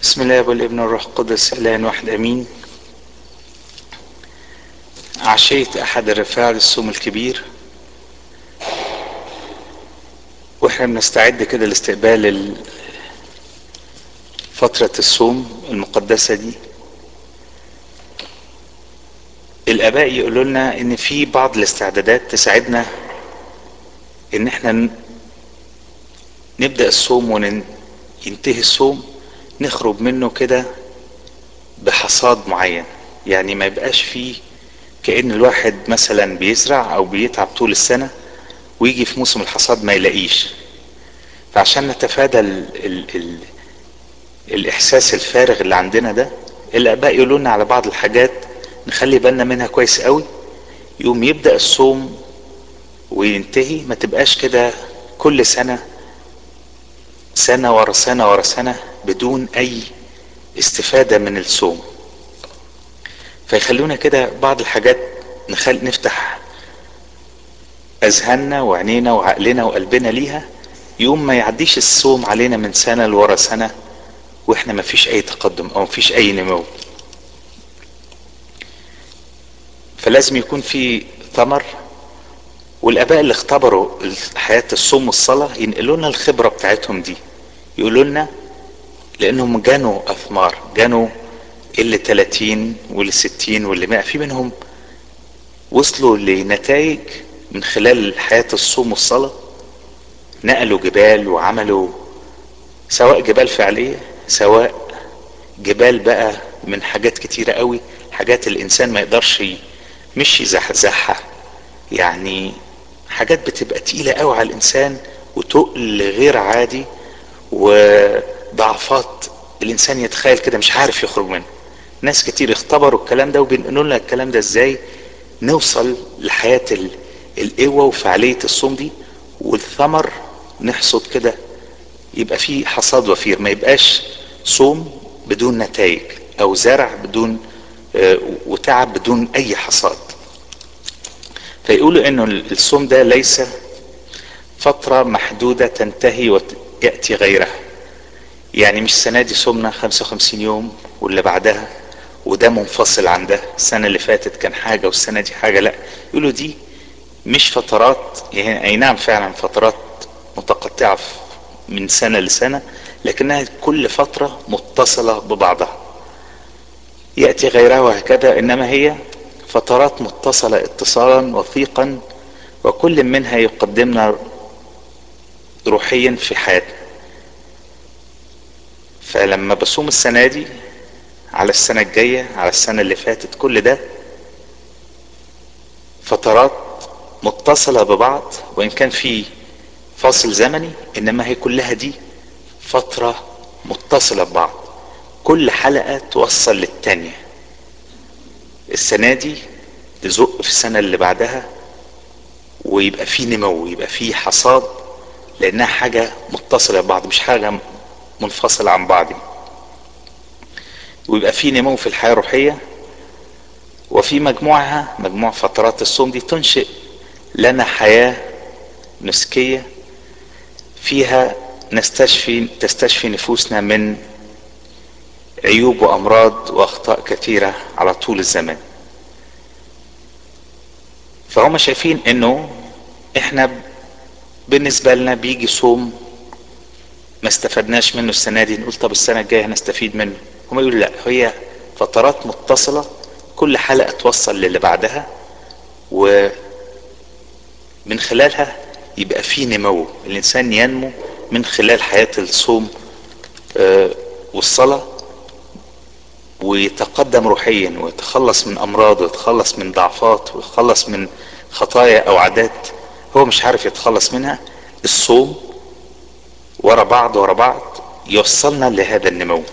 بسم الله والابن والروح القدس اله واحد امين عشية احد الرفاع للصوم الكبير واحنا بنستعد كده لاستقبال ال- فترة الصوم المقدسة دي الاباء يقولوا لنا ان في بعض الاستعدادات تساعدنا ان احنا ن- نبدأ الصوم وينتهي الصوم نخرج منه كده بحصاد معين يعني ما يبقاش فيه كأن الواحد مثلا بيزرع او بيتعب طول السنة ويجي في موسم الحصاد ما يلاقيش فعشان نتفادى ال ال ال الاحساس الفارغ اللي عندنا ده الاباء يقولوا لنا على بعض الحاجات نخلي بالنا منها كويس قوي يوم يبدأ الصوم وينتهي ما تبقاش كده كل سنة سنة ورا سنة ورا سنة بدون اي استفادة من الصوم فيخلونا كده بعض الحاجات نخل نفتح اذهاننا وعينينا وعقلنا وقلبنا ليها يوم ما يعديش الصوم علينا من سنة لورا سنة واحنا ما فيش اي تقدم او ما فيش اي نمو فلازم يكون في ثمر والاباء اللي اختبروا حياة الصوم والصلاة ينقلوا لنا الخبرة بتاعتهم دي يقولوا لنا لانهم جنوا اثمار جنوا اللي 30 واللي 60 واللي 100 في منهم وصلوا لنتائج من خلال حياة الصوم والصلاة نقلوا جبال وعملوا سواء جبال فعلية سواء جبال بقى من حاجات كتيرة قوي حاجات الانسان ما يقدرش مش يزحزحها يعني حاجات بتبقى تقيلة قوي على الانسان وتقل غير عادي وضعفات الانسان يتخيل كده مش عارف يخرج منه ناس كتير اختبروا الكلام ده وبينقلوا لنا الكلام ده ازاي نوصل لحياة ال- القوة وفعالية الصوم دي والثمر نحصد كده يبقى فيه حصاد وفير ما يبقاش صوم بدون نتائج او زرع بدون آه، وتعب بدون اي حصاد فيقولوا انه الصوم ده ليس فترة محدودة تنتهي ويأتي غيرها يعني مش السنة دي صومنا 55 يوم واللي بعدها وده منفصل عن ده السنة اللي فاتت كان حاجة والسنة دي حاجة لا يقولوا دي مش فترات يعني اي نعم فعلا فترات متقطعة في- من سنة لسنة لكنها كل فترة متصلة ببعضها يأتي غيرها وهكذا انما هي فترات متصلة اتصالا وثيقا وكل منها يقدمنا روحيا في حياتنا فلما بصوم السنة دي على السنة الجاية على السنة اللي فاتت كل ده فترات متصلة ببعض وإن كان في فاصل زمني إنما هي كلها دي فترة متصلة ببعض كل حلقة توصل للتانية السنة دي تزق في السنة اللي بعدها ويبقى في نمو يبقى في حصاد لأنها حاجة متصلة ببعض مش حاجة منفصلة عن بعض ويبقى في نمو في الحياة الروحية وفي مجموعها مجموع فترات الصوم دي تنشئ لنا حياة نسكية فيها نستشفي تستشفي نفوسنا من عيوب وأمراض وأخطاء كثيرة على طول الزمان فهم شايفين انه احنا بالنسبة لنا بيجي صوم ما استفدناش منه السنة دي نقول طب السنة الجاية هنستفيد منه هم يقولوا لا هي فترات متصلة كل حلقة توصل للي بعدها ومن خلالها يبقى في نمو الإنسان ينمو من خلال حياة الصوم آه، والصلاة ويتقدم روحيا ويتخلص من أمراض ويتخلص من ضعفات ويتخلص من خطايا أو عادات هو مش عارف يتخلص منها الصوم ورا بعض ورا بعض يوصلنا لهذا النمو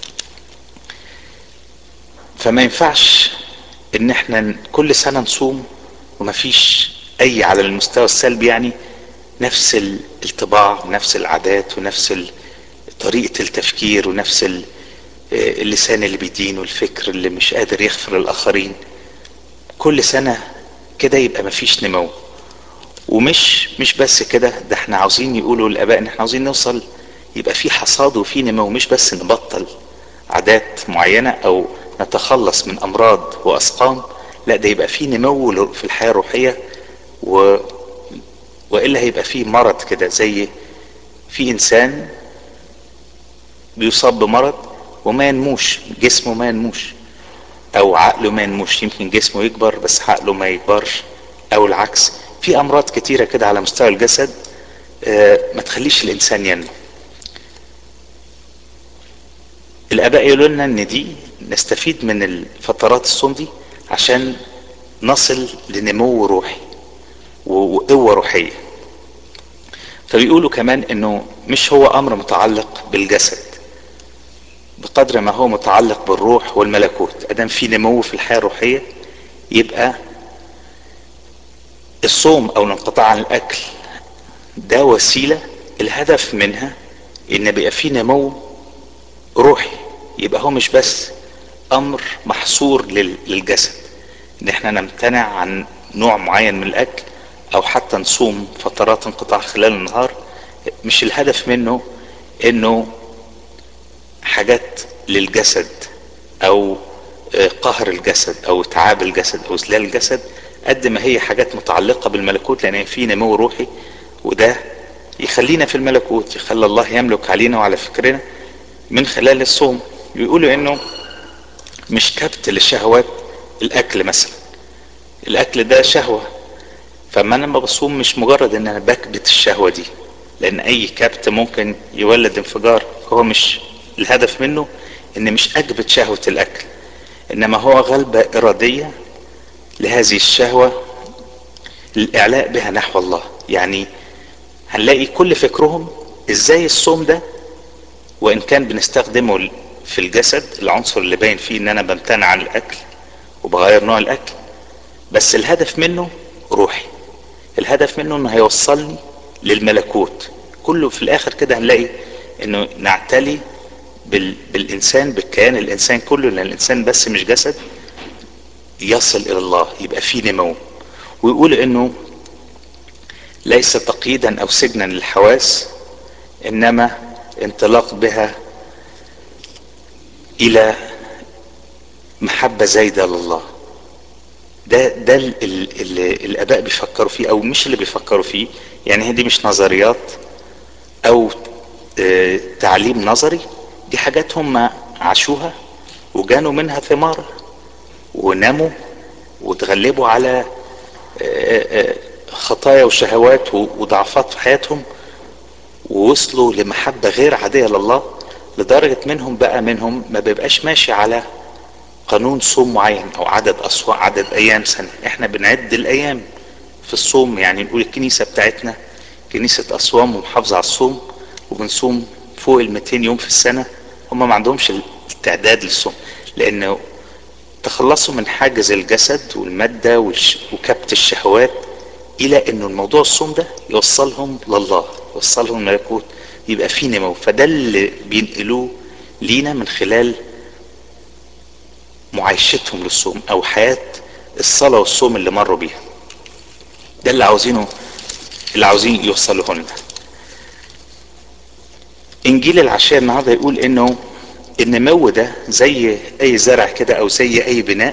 فما ينفعش ان احنا كل سنة نصوم ومفيش اي على المستوى السلبي يعني نفس الطباع ونفس العادات ونفس ال- طريقة التفكير ونفس ال- اللسان اللي بيدين والفكر اللي مش قادر يغفر للآخرين كل سنة كده يبقى مفيش نمو ومش مش بس كده ده احنا عاوزين يقولوا الآباء ان احنا عاوزين نوصل يبقى في حصاد وفي نمو مش بس نبطل عادات معينة او نتخلص من امراض واسقام لا ده يبقى فيه نمو في الحياة الروحية و... وإلا هيبقى فيه مرض كده زي في انسان بيصاب بمرض وما ينموش جسمه ما ينموش او عقله ما ينموش يمكن جسمه يكبر بس عقله ما يكبرش او العكس في امراض كتيرة كده على مستوى الجسد ما تخليش الانسان ينمو الاباء يقولوا لنا ان دي نستفيد من الفترات الصوم دي عشان نصل لنمو روحي وقوة روحية فبيقولوا كمان انه مش هو امر متعلق بالجسد بقدر ما هو متعلق بالروح والملكوت ادام في نمو في الحياة الروحية يبقى الصوم او الانقطاع عن الاكل ده وسيلة الهدف منها ان بيبقى في نمو روحي يبقى هو مش بس امر محصور للجسد ان احنا نمتنع عن نوع معين من الاكل او حتى نصوم فترات انقطاع خلال النهار مش الهدف منه انه حاجات للجسد او قهر الجسد او تعاب الجسد او اذلال الجسد قد ما هي حاجات متعلقة بالملكوت لان في نمو روحي وده يخلينا في الملكوت يخلي الله يملك علينا وعلى فكرنا من خلال الصوم يقولوا انه مش كبت للشهوات الاكل مثلا الاكل ده شهوة فما انا لما بصوم مش مجرد ان انا بكبت الشهوة دي لان اي كبت ممكن يولد انفجار هو مش الهدف منه ان مش اكبت شهوة الاكل انما هو غلبة ارادية لهذه الشهوة الاعلاء بها نحو الله يعني هنلاقي كل فكرهم ازاي الصوم ده وان كان بنستخدمه في الجسد العنصر اللي باين فيه ان انا بمتنع عن الاكل وبغير نوع الاكل بس الهدف منه روحي الهدف منه انه هيوصلني للملكوت كله في الاخر كده هنلاقي انه نعتلي بال... بالانسان بالكيان الانسان كله لان الانسان بس مش جسد يصل الى الله يبقى فيه نمو ويقول انه ليس تقييدا او سجنا للحواس انما انطلاق بها الى محبة زايدة لله ده ده اللي الاباء بيفكروا فيه او مش اللي بيفكروا فيه يعني هي دي مش نظريات او اه تعليم نظري دي حاجات هم عاشوها وجانوا منها ثمار ونموا وتغلبوا على اه اه خطايا وشهوات وضعفات في حياتهم ووصلوا لمحبة غير عادية لله لدرجة منهم بقى منهم ما بيبقاش ماشي على قانون صوم معين او عدد اسواق عدد ايام سنة احنا بنعد الايام في الصوم يعني نقول الكنيسة بتاعتنا كنيسة اصوام ومحافظة على الصوم وبنصوم فوق ال 200 يوم في السنة هم ما عندهمش التعداد للصوم لانه تخلصوا من حاجز الجسد والمادة وكبت الشهوات الى انه الموضوع الصوم ده يوصلهم لله يوصلهم الملكوت يبقى في نمو فده اللي بينقلوه لينا من خلال معايشتهم للصوم او حياة الصلاة والصوم اللي مروا بيها ده اللي عاوزينه اللي عاوزين يوصلوه لنا انجيل العشاء النهارده يقول انه النمو ده زي اي زرع كده او زي اي بناء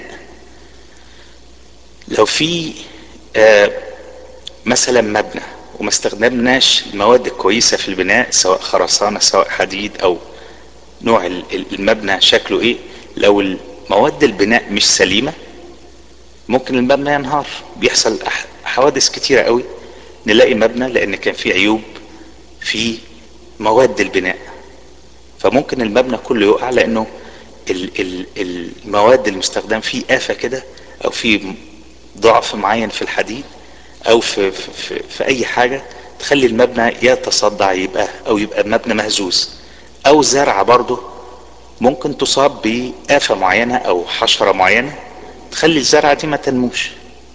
لو في آه مثلا مبنى وما استخدمناش المواد الكويسة في البناء سواء خرسانة سواء حديد او نوع المبنى شكله ايه لو مواد البناء مش سليمة ممكن المبنى ينهار بيحصل حوادث كتيرة قوي نلاقي مبنى لان كان فيه عيوب في مواد البناء فممكن المبنى كله يقع لانه المواد المستخدم فيه آفة كده او في ضعف معين في الحديد او في, في, في اي حاجة تخلي المبنى يتصدع يبقى او يبقى مبنى مهزوز او زرعة برضه ممكن تصاب بآفة معينة او حشرة معينة تخلي الزرعة دي ما تنموش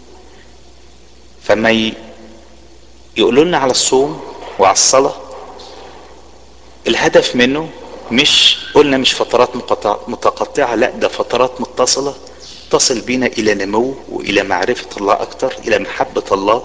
فما ي... يقولوا لنا على الصوم وعلى الصلاة الهدف منه مش قلنا مش فترات متقطعة لا ده فترات متصلة تصل بينا الى نمو والى معرفة الله اكتر الى محبة الله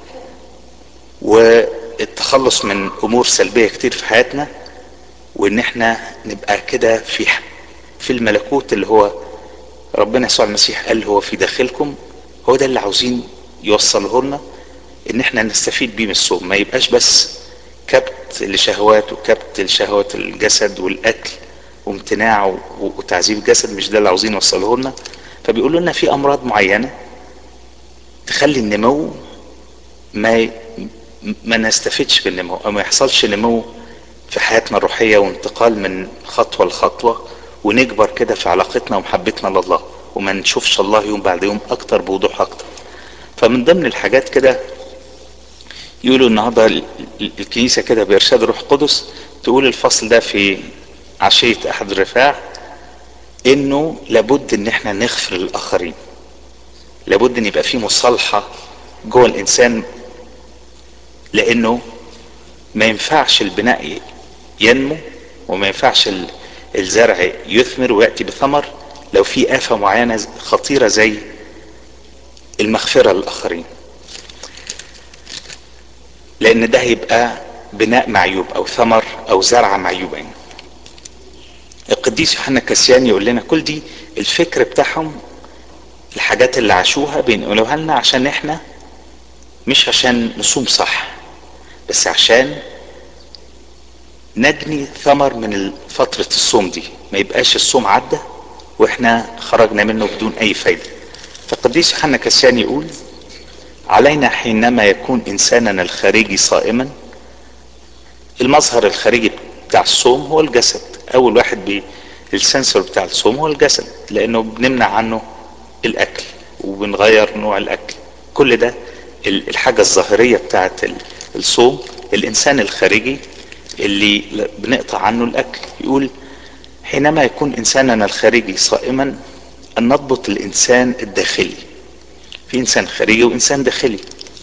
والتخلص من امور سلبية كتير في حياتنا وان احنا نبقى كده في في الملكوت اللي هو ربنا يسوع المسيح قال هو في داخلكم هو ده اللي عاوزين يوصله لنا ان احنا نستفيد بيه من الصوم ما يبقاش بس كبت لشهوات وكبت لشهوات الجسد والاكل وامتناع وتعذيب الجسد مش ده اللي عاوزين يوصله لنا فبيقولوا لنا في امراض معينه تخلي النمو ما ما نستفدش بالنمو او ما يحصلش نمو في حياتنا الروحيه وانتقال من خطوه لخطوه ونكبر كده في علاقتنا ومحبتنا لله وما نشوفش الله يوم بعد يوم اكتر بوضوح اكتر فمن ضمن الحاجات كده يقولوا النهارده الكنيسه كده بارشاد روح قدس تقول الفصل ده في عشيه احد الرفاع انه لابد ان احنا نغفر للاخرين لابد ان يبقى في مصالحه جوه الانسان لانه ما ينفعش البناء ينمو وما ينفعش الزرع يثمر وياتي بثمر لو في افه معينه خطيره زي المغفره للاخرين لان ده هيبقى بناء معيوب او ثمر او زرع معيوبين يعني. القديس يوحنا كاسيان يقول لنا كل دي الفكر بتاعهم الحاجات اللي عاشوها بينقلوها لنا عشان احنا مش عشان نصوم صح بس عشان نجني ثمر من فترة الصوم دي ما يبقاش الصوم عدى واحنا خرجنا منه بدون اي فايدة فالقديس يوحنا كاسيان يقول علينا حينما يكون انساننا الخارجي صائما المظهر الخارجي بتاع الصوم هو الجسد اول واحد بي السنسور بتاع الصوم هو الجسد لانه بنمنع عنه الاكل وبنغير نوع الاكل كل ده الحاجة الظاهرية بتاعت الصوم الانسان الخارجي اللي بنقطع عنه الاكل يقول حينما يكون انساننا الخارجي صائما ان نضبط الانسان الداخلي في انسان خارجي وانسان داخلي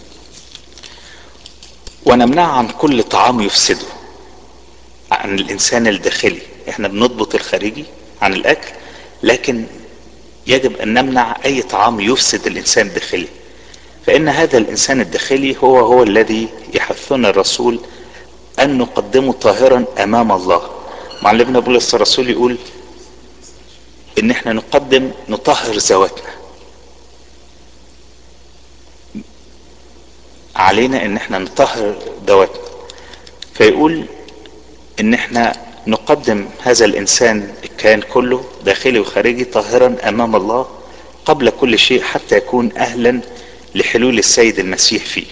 ونمنع عن كل طعام يفسده عن الانسان الداخلي احنا بنضبط الخارجي عن الاكل لكن يجب ان نمنع اي طعام يفسد الانسان الداخلي فان هذا الانسان الداخلي هو هو الذي يحثنا الرسول ان نقدمه طاهرا امام الله معلمنا بولس الرسول يقول ان احنا نقدم نطهر ذواتنا علينا ان احنا نطهر ذواتنا فيقول ان احنا نقدم هذا الانسان الكيان كله داخلي وخارجي طاهرا امام الله قبل كل شيء حتى يكون اهلا لحلول السيد المسيح فيه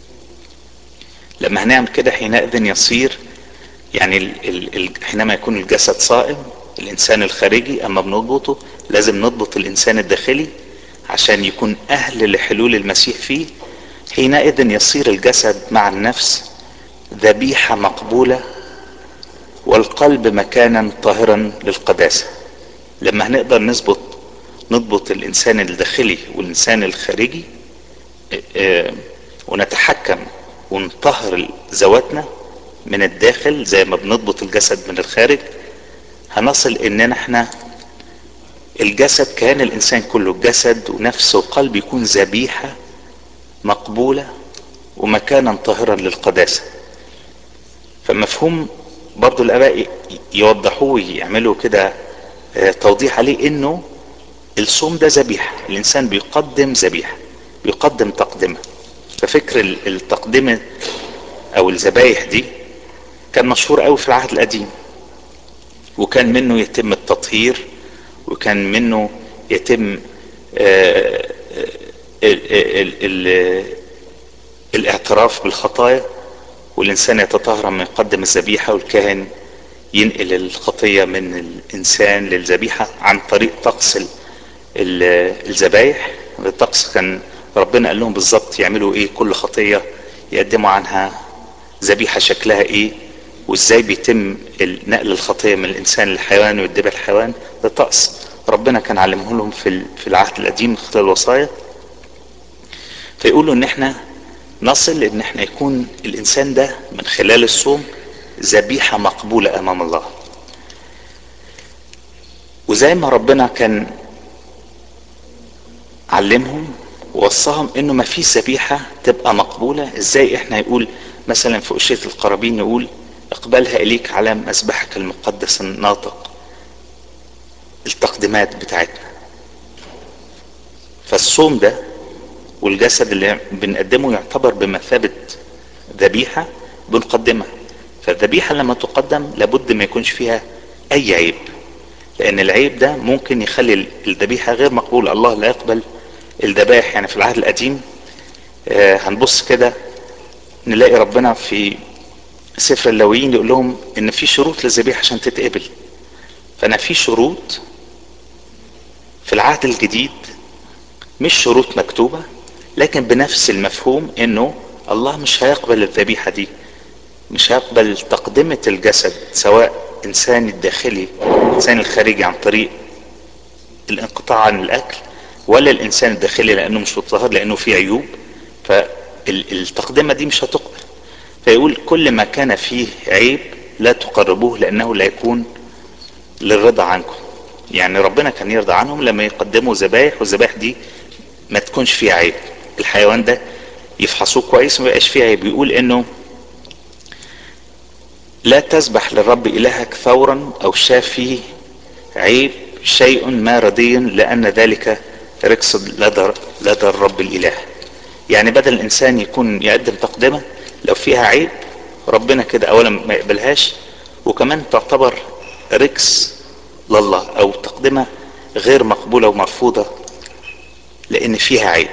لما هنعمل كده حينئذ يصير يعني ال ال حينما يكون الجسد صائم الانسان الخارجي اما بنضبطه لازم نضبط الانسان الداخلي عشان يكون اهل لحلول المسيح فيه حينئذ يصير الجسد مع النفس ذبيحه مقبوله والقلب مكانا طاهرا للقداسه لما هنقدر نظبط نضبط الانسان الداخلي والانسان الخارجي ونتحكم ونطهر ذواتنا من الداخل زي ما بنضبط الجسد من الخارج هنصل اننا احنا الجسد كان الانسان كله جسد ونفس وقلب يكون ذبيحه مقبوله ومكانا طاهرا للقداسه فمفهوم برضو الاباء يوضحوه ويعملوا كده توضيح عليه انه الصوم ده ذبيحه الانسان بيقدم ذبيحه بيقدم تقدمه ففكر التقدمه او الذبايح دي كان مشهور قوي في العهد القديم وكان منه يتم التطهير وكان منه يتم آآ ال ال الاعتراف بالخطايا والإنسان يتطهر لما يقدم الذبيحة والكاهن ينقل الخطية من الإنسان للذبيحة عن طريق طقس الذبايح الطقس كان ربنا قال لهم بالظبط يعملوا ايه كل خطية يقدموا عنها ذبيحة شكلها ايه وازاي بيتم نقل الخطية من الانسان للحيوان والذبح الحيوان ده طقس ربنا كان علمه لهم في في العهد القديم من خلال الوصايا فيقولوا ان احنا نصل ان احنا يكون الانسان ده من خلال الصوم ذبيحة مقبولة امام الله وزي ما ربنا كان علمهم ووصاهم انه ما فيش ذبيحة تبقى مقبولة ازاي احنا يقول مثلا في أشية القرابين يقول اقبلها اليك على مسبحك المقدس الناطق التقديمات بتاعتنا فالصوم ده والجسد اللي بنقدمه يعتبر بمثابة ذبيحة بنقدمها فالذبيحة لما تقدم لابد ما يكونش فيها أي عيب لأن العيب ده ممكن يخلي الذبيحة غير مقبولة الله لا يقبل الذبائح يعني في العهد القديم آه هنبص كده نلاقي ربنا في سفر اللاويين يقول لهم ان في شروط للذبيحه عشان تتقبل فانا في شروط في العهد الجديد مش شروط مكتوبه لكن بنفس المفهوم انه الله مش هيقبل الذبيحه دي مش هيقبل تقدمه الجسد سواء انسان الداخلي الانسان الخارجي عن طريق الانقطاع عن الاكل ولا الانسان الداخلي لانه مش متطهر لانه فيه عيوب فالتقدمه دي مش هتقبل فيقول كل ما كان فيه عيب لا تقربوه لانه لا يكون للرضا عنكم يعني ربنا كان يرضى عنهم لما يقدموا ذبايح والذبايح دي ما تكونش فيها عيب الحيوان ده يفحصوه كويس ما يبقاش فيه عيب يقول انه لا تذبح للرب الهك ثورا او شاف فيه عيب شيء ما رضي لان ذلك ركس لدى لدى الرب الاله يعني بدل الانسان يكون يقدم تقدمه لو فيها عيب ربنا كده اولا ما يقبلهاش وكمان تعتبر ركس لله او تقدمه غير مقبوله ومرفوضه لان فيها عيب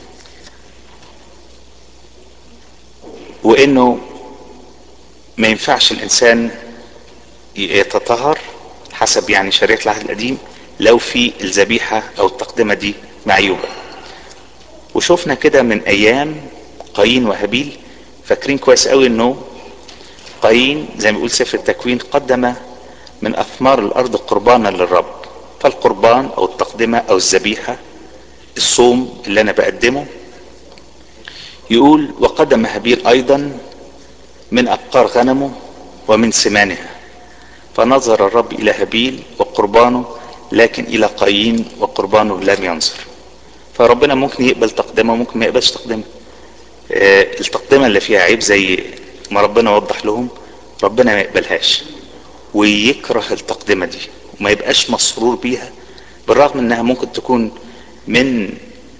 وانه ما ينفعش الانسان يتطهر حسب يعني شريعه العهد القديم لو في الذبيحه او التقدمه دي معيوبه وشفنا كده من ايام قايين وهابيل فاكرين كويس قوي انه قايين زي ما بيقول سفر التكوين قدم من اثمار الارض قربانا للرب فالقربان او التقدمه او الذبيحه الصوم اللي انا بقدمه يقول وقدم هابيل ايضا من ابقار غنمه ومن سمانها فنظر الرب الى هابيل وقربانه لكن الى قايين وقربانه لم ينظر فربنا ممكن يقبل تقدمه وممكن ما يقبلش تقدمه التقدمه اللي فيها عيب زي ما ربنا وضح لهم ربنا ما يقبلهاش ويكره التقدمه دي وما يبقاش مسرور بيها بالرغم انها ممكن تكون من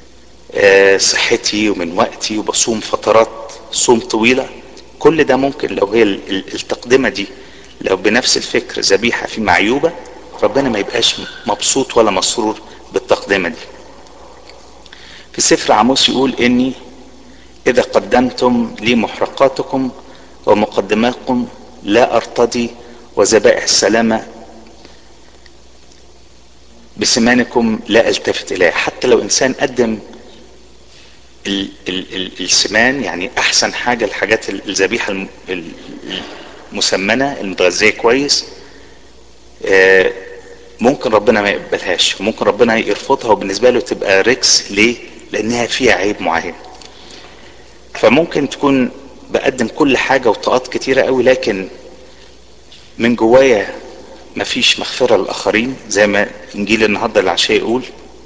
صحتي ومن وقتي وبصوم فترات صوم طويله كل ده ممكن لو هي التقدمه دي لو بنفس الفكر ذبيحه في معيوبه ربنا ما يبقاش مبسوط ولا مسرور بالتقدمه دي في سفر عاموس يقول اني اذا قدمتم لي محرقاتكم ومقدماتكم لا ارتضي وذبائح السلامه بسمانكم لا التفت اليها حتى لو انسان قدم ال ال ال السمان يعني احسن حاجه الحاجات الذبيحه المسمنه المتغذيه كويس آه ممكن ربنا ما يقبلهاش وممكن ربنا يرفضها وبالنسبه له تبقى ريكس ليه لانها فيها عيب معين فممكن تكون بقدم كل حاجه وطاقات كتيره قوي لكن من جوايا مفيش مغفره للاخرين زي ما انجيل النهارده العشاء يقول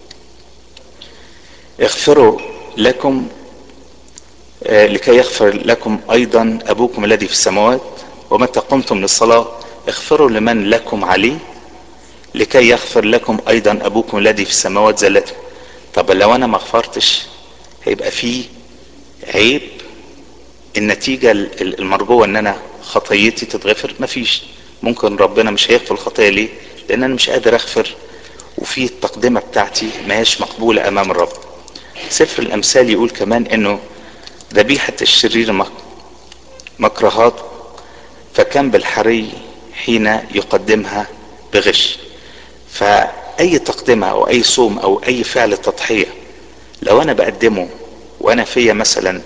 اغفروا لكم آه لكي يغفر لكم ايضا ابوكم الذي في السماوات ومتى قمتم للصلاه اغفروا لمن لكم عليه لكي يغفر لكم ايضا ابوكم الذي في السماوات زلتكم طب لو انا ما غفرتش هيبقى في عيب النتيجه المرجوه ان انا خطيتي تتغفر مفيش ممكن ربنا مش هيغفر الخطيه ليه لان انا مش قادر اغفر وفي التقدمه بتاعتي ما هيش مقبوله امام الرب سفر الامثال يقول كمان انه ذبيحه الشرير مكرهات فكم بالحري حين يقدمها بغش فاي تقدمه او اي صوم او اي فعل تضحيه لو انا بقدمه وانا فيا مثلا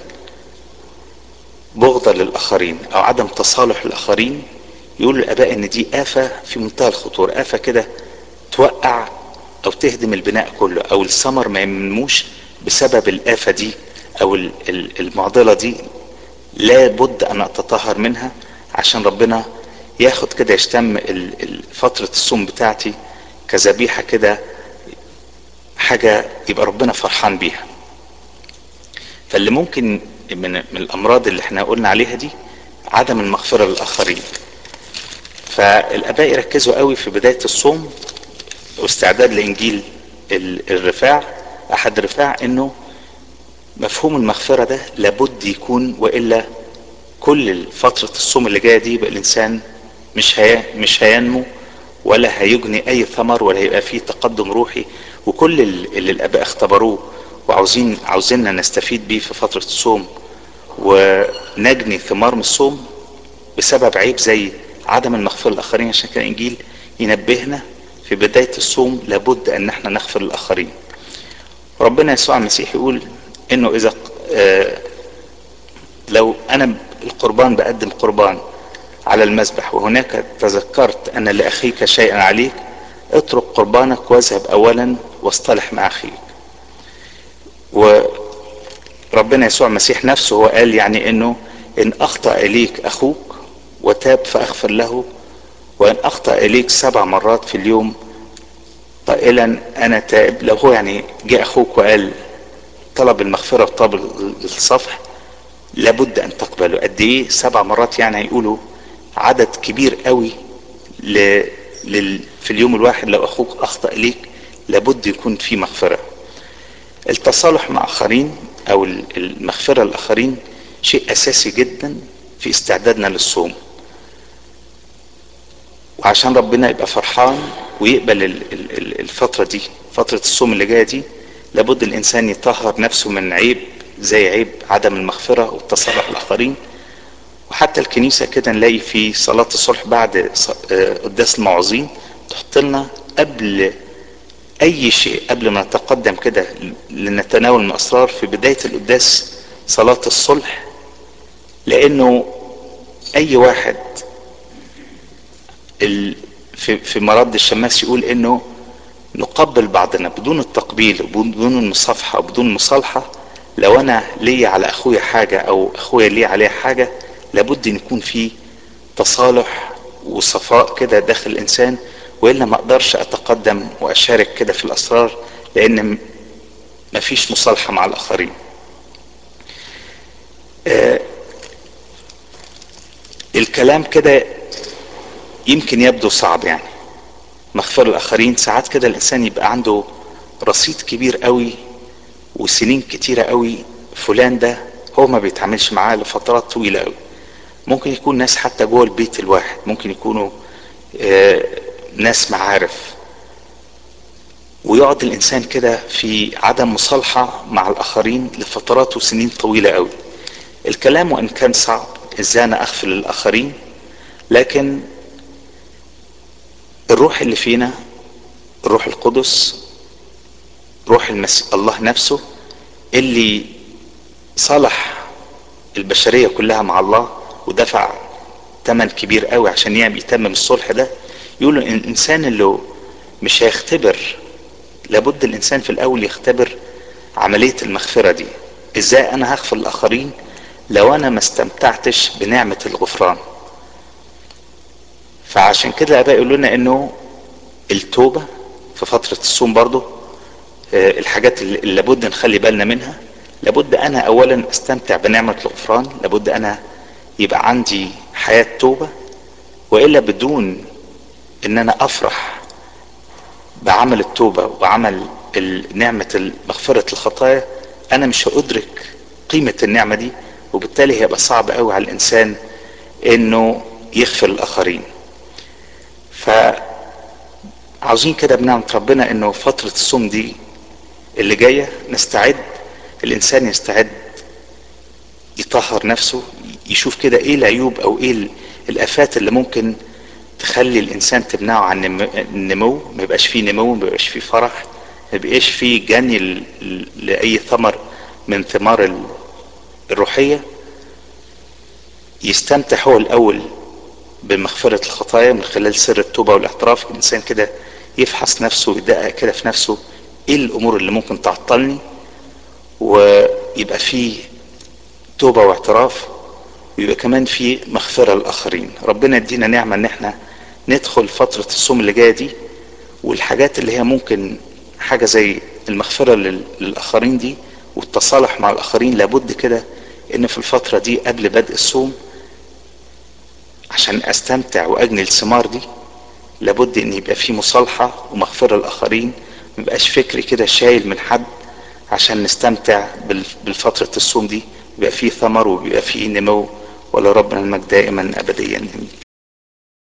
بغضة للآخرين أو عدم تصالح للآخرين يقول الآباء إن دي آفة في منتهى الخطورة آفة كده توقع أو تهدم البناء كله أو الثمر ما ينموش بسبب الآفة دي أو المعضلة دي لابد أن أتطهر منها عشان ربنا ياخد كده يشتم فترة الصوم بتاعتي كذبيحة كده حاجة يبقى ربنا فرحان بيها فاللي ممكن من, من الامراض اللي احنا قلنا عليها دي عدم المغفره للاخرين فالاباء يركزوا قوي في بدايه الصوم واستعداد لانجيل الرفاع احد الرفاع انه مفهوم المغفرة ده لابد يكون والا كل فترة الصوم اللي جاية دي يبقى الانسان مش هي مش هينمو ولا هيجني اي ثمر ولا هيبقى فيه تقدم روحي وكل اللي الاباء اختبروه وعاوزين عاوزيننا نستفيد بيه في فترة الصوم ونجني ثمار من الصوم بسبب عيب زي عدم المغفرة للآخرين عشان كده الإنجيل ينبهنا في بداية الصوم لابد أن احنا نغفر للآخرين ربنا يسوع المسيح يقول إنه إذا آه لو أنا القربان بقدم قربان على المذبح وهناك تذكرت أن لأخيك شيئا عليك اترك قربانك واذهب أولا واصطلح مع أخيك وربنا يسوع المسيح نفسه هو قال يعني انه ان اخطا اليك اخوك وتاب فاغفر له وان اخطا اليك سبع مرات في اليوم قائلا انا تائب لو هو يعني جاء اخوك وقال طلب المغفره وطلب الصفح لابد ان تقبله قد ايه سبع مرات يعني هيقولوا عدد كبير قوي ل... لل... في اليوم الواحد لو اخوك اخطا اليك لابد يكون في مغفره التصالح مع اخرين او المغفره للاخرين شيء اساسي جدا في استعدادنا للصوم وعشان ربنا يبقى فرحان ويقبل الفتره دي فتره الصوم اللي جايه دي لابد الانسان يطهر نفسه من عيب زي عيب عدم المغفره والتصالح الاخرين وحتى الكنيسه كده نلاقي في صلاه الصلح بعد قداس المواعظين تحط لنا قبل اي شيء قبل ما نتقدم كده لنتناول من الاسرار في بدايه القداس صلاه الصلح لانه اي واحد في في مرض الشماس يقول انه نقبل بعضنا بدون التقبيل وبدون المصافحه وبدون المصالحه لو انا ليا على اخويا حاجه او اخويا ليه عليه حاجه لابد ان يكون في تصالح وصفاء كده داخل الانسان والا ما اقدرش اتقدم واشارك كده في الاسرار لان مفيش مصالحه مع الاخرين آه الكلام كده يمكن يبدو صعب يعني مغفر الاخرين ساعات كده الانسان يبقى عنده رصيد كبير قوي وسنين كتيره قوي فلان ده هو ما بيتعاملش معاه لفترات طويله قوي ممكن يكون ناس حتى جوه البيت الواحد ممكن يكونوا آه ناس معارف ويقعد الانسان كده في عدم مصالحه مع الاخرين لفترات وسنين طويله قوي الكلام وان كان صعب ازاي انا اغفر للاخرين لكن الروح اللي فينا الروح القدس روح المسيح الله نفسه اللي صلح البشرية كلها مع الله ودفع ثمن كبير قوي عشان يعمل يتمم الصلح ده يقولوا ان الانسان اللي مش هيختبر لابد الانسان في الاول يختبر عملية المغفرة دي ازاي انا هغفر الاخرين لو انا ما استمتعتش بنعمة الغفران فعشان كده الاباء يقولوا لنا انه التوبة في فترة الصوم برضو الحاجات اللي لابد نخلي بالنا منها لابد انا اولا استمتع بنعمة الغفران لابد انا يبقى عندي حياة توبة والا بدون ان انا افرح بعمل التوبة وعمل نعمة مغفرة الخطايا انا مش هادرك قيمة النعمة دي وبالتالي هيبقى صعب قوي على الانسان انه يغفر الاخرين فعاوزين كده بنعمة ربنا انه فترة الصوم دي اللي جاية نستعد الانسان يستعد يطهر نفسه يشوف كده ايه العيوب او ايه الافات اللي ممكن تخلي الانسان تمنعه عن النمو ما يبقاش فيه نمو ما يبقاش فيه فرح ما يبقاش فيه جني لاي ثمر من ثمار الروحية يستمتع هو الاول بمغفرة الخطايا من خلال سر التوبة والاعتراف الانسان كده يفحص نفسه ويدقق كده في نفسه ايه الامور اللي ممكن تعطلني ويبقى فيه توبة واعتراف ويبقى كمان في مغفرة للآخرين ربنا يدينا نعمة ان احنا ندخل فترة الصوم اللي جاية دي والحاجات اللي هي ممكن حاجة زي المغفرة للآخرين دي والتصالح مع الآخرين لابد كده ان في الفترة دي قبل بدء الصوم عشان استمتع واجني الثمار دي لابد ان يبقى في مصالحة ومغفرة للاخرين ميبقاش فكري كده شايل من حد عشان نستمتع بالفترة الصوم دي يبقى فيه ثمر وبيبقى فيه نمو ولربنا المجد دائما ابديا امين